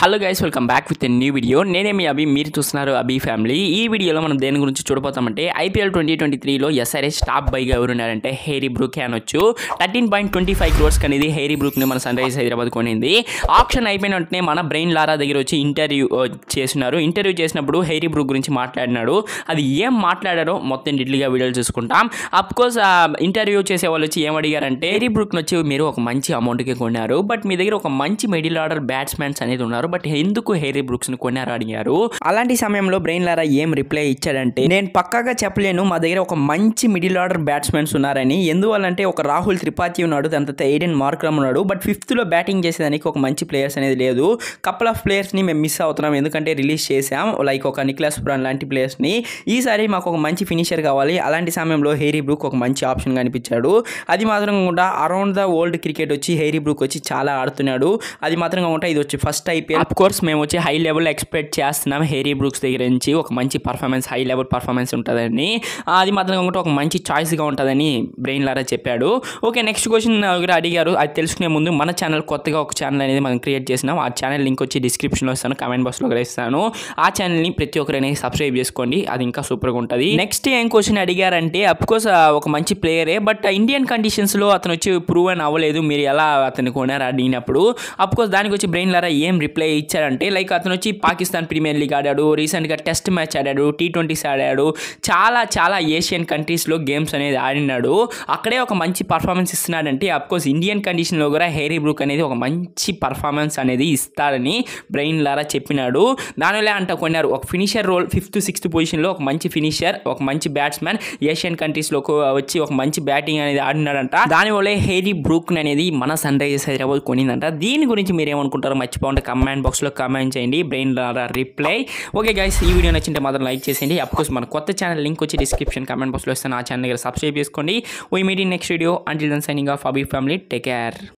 hello guys welcome back with new video నేనే మీ అభి మీరు చూస్తున్నారు అభి ఫ్యామిలీ ఈ వీడియోలో మనం దేని గురించి చూడబోతామంటే ఐపీఎల్ ట్వంటీ ట్వంటీ త్రీలో ఎస్ఆర్ఎస్ టాప్ బైగా ఎవరున్నారంటే హేరీ బ్రూక్ అనొచ్చు thirteen point twenty five crores అనేది హేరీ బ్రూక్ని మన సన్ రైజర్స్ హైదరాబాద్ కొనింది ఆప్షన్ అయిపోయిన వెంటనే మన బ్రెయిన్ లారా దగ్గర వచ్చి ఇంటర్వ్యూ చేస్తున్నారు ఇంటర్వ్యూ చేసినప్పుడు హేరీ బ్రూక్ గురించి మాట్లాడినాడు అది ఏం మాట్లాడారో మొత్తం డిట్లీగా వీడియోలు చూసుకుంటాం అఫ్ కోర్స్ ఇంటర్వ్యూ చేసే వాళ్ళు వచ్చి ఏం అడిగారంటే హేరీ బ్రూక్ని వచ్చి మీరు ఒక మంచి అమౌంట్కి కొన్నారు బట్ మీ దగ్గర ఒక మంచి మిడిల్ ఆర్డర్ బ్యాట్స్మెన్స్ అనేది ఉన్నారు బట్ ఎందుకు హేరీ బ్రూక్స్ని కొన్నారు అడిగారు అలాంటి సమయంలో బ్రెయిన్ లారా ఏం రిప్లై ఇచ్చాడంటే నేను పక్కాగా చెప్పలేను మా దగ్గర ఒక మంచి మిడిల్ ఆర్డర్ బ్యాట్స్మెన్స్ ఉన్నారని ఎందువల్లంటే ఒక రాహుల్ త్రిపాఠి ఉన్నాడు దాని తర్వాత ఎయిడెన్ మార్క్రమ్ ఉన్నాడు బట్ ఫిఫ్త్లో బ్యాటింగ్ చేసేదానికి ఒక మంచి ప్లేయర్స్ అనేది లేదు కపుల్ ఆఫ్ ప్లేయర్స్ని మేము మిస్ అవుతున్నాం ఎందుకంటే రిలీజ్ చేసాం లైక్ ఒక నిక్లాస్ పురాన్ లాంటి ప్లేయర్స్ని ఈసారి మాకు ఒక మంచి ఫినిషర్ కావాలి అలాంటి సమయంలో హేరీ బ్రూక్ ఒక మంచి ఆప్షన్ కనిపించాడు అది మాత్రం కాకుండా అరౌండ్ ద వరల్డ్ క్రికెట్ వచ్చి హేరీ బ్రూక్ వచ్చి చాలా ఆడుతున్నాడు అది మాత్రం కాకుండా ఇది వచ్చి ఫస్ట్ ఐపీఎల్ అఫ్ కోర్స్ మేము వచ్చి హై లెవెల్ ఎక్స్పెక్ట్ చేస్తున్నాం హేరీ బ్రూక్స్ దగ్గర నుంచి ఒక మంచి పర్ఫార్మెన్స్ హై లెవెల్ పర్ఫార్మెన్స్ ఉంటుందని ఆ, అది మాత్రం కాకుండా ఒక మంచి చాయిస్గా ఉంటుందని బ్రెయిన్ లారా చెప్పాడు ఓకే నెక్స్ట్ క్వశ్చన్ దగ్గర అడిగారు అది తెలుసుకునే ముందు మన ఛానల్ కొత్తగా ఒక ఛానల్ అనేది మనం క్రియేట్ చేసినాం ఆ ఛానల్ లింక్ వచ్చి డిస్క్రిప్షన్లో ఇస్తాను కామెంట్ బాక్స్లో కూడా ఇస్తాను ఆ ఛానల్ని ప్రతి ఒక్కరు అనేది సబ్స్క్రైబ్ చేసుకోండి అది ఇంకా సూపర్గా ఉంటుంది నెక్స్ట్ ఏం క్వశ్చన్ అడిగారంటే అఫ్కోర్స్ ఒక మంచి ప్లేయరే బట్ ఇండియన్ కండిషన్స్లో అతను వచ్చి ప్రూవ్ అని అవ్వలేదు మీరు ఎలా అతను కొనారు అడిగినప్పుడు అఫ్కోర్స్ దానికి వచ్చి బ్రెయిన్ లారా ఏం రిప్లై ఇచ్చారంటే లైక్ అతను వచ్చి పాకిస్తాన్ ప్రీమియర్ లీగ్ ఆడాడు రీసెంట్గా టెస్ట్ మ్యాచ్ ఆడాడు టీ ట్వంటీస్ ఆడాడు చాలా చాలా ఏషియన్ కంట్రీస్లో గేమ్స్ అనేది ఆడినాడు అక్కడే ఒక మంచి పర్ఫార్మెన్స్ ఇస్తున్నాడంటే అఫ్కోర్స్ ఇండియన్ కండిషన్లో కూడా హేరీ బ్రూక్ అనేది ఒక మంచి పర్ఫార్మెన్స్ అనేది ఇస్తాడని బ్రెయిన్ లారా చెప్పినాడు దానివల్ల అంట కొన్నారు ఒక ఫినిషర్ రోల్ ఫిఫ్త్ సిక్స్త్ పొజిషన్లో ఒక మంచి ఫినిషర్ ఒక మంచి బ్యాట్స్మెన్ ఏషియన్ కంట్రీస్లో వచ్చి ఒక మంచి బ్యాటింగ్ అనేది ఆడినాడంట దానివల్లే హేరీ బ్రూక్ అనేది మన సన్ రైజర్స్ హైదరాబాద్ కొనిందంట దీని గురించి మీరు ఏమనుకుంటారో మర్చిపోండి కమెంట్ బాక్స్లో కమెంట్ చేయండి Brian Lara reply okay guys ఈ వీడియో నచ్చింటే మాత్రం లైక్ చేసేయండి అఫ్కోర్స్ మన కొత్త ఛానల్ లింక్ వచ్చి డిస్క్రిప్షన్ కమెంట్ బాక్స్లో ఇస్తాను ఆ ఛానల్ దగ్గర సబ్స్క్రైబ్ చేసుకోండి we meeting next video until then signing off Abhi family take care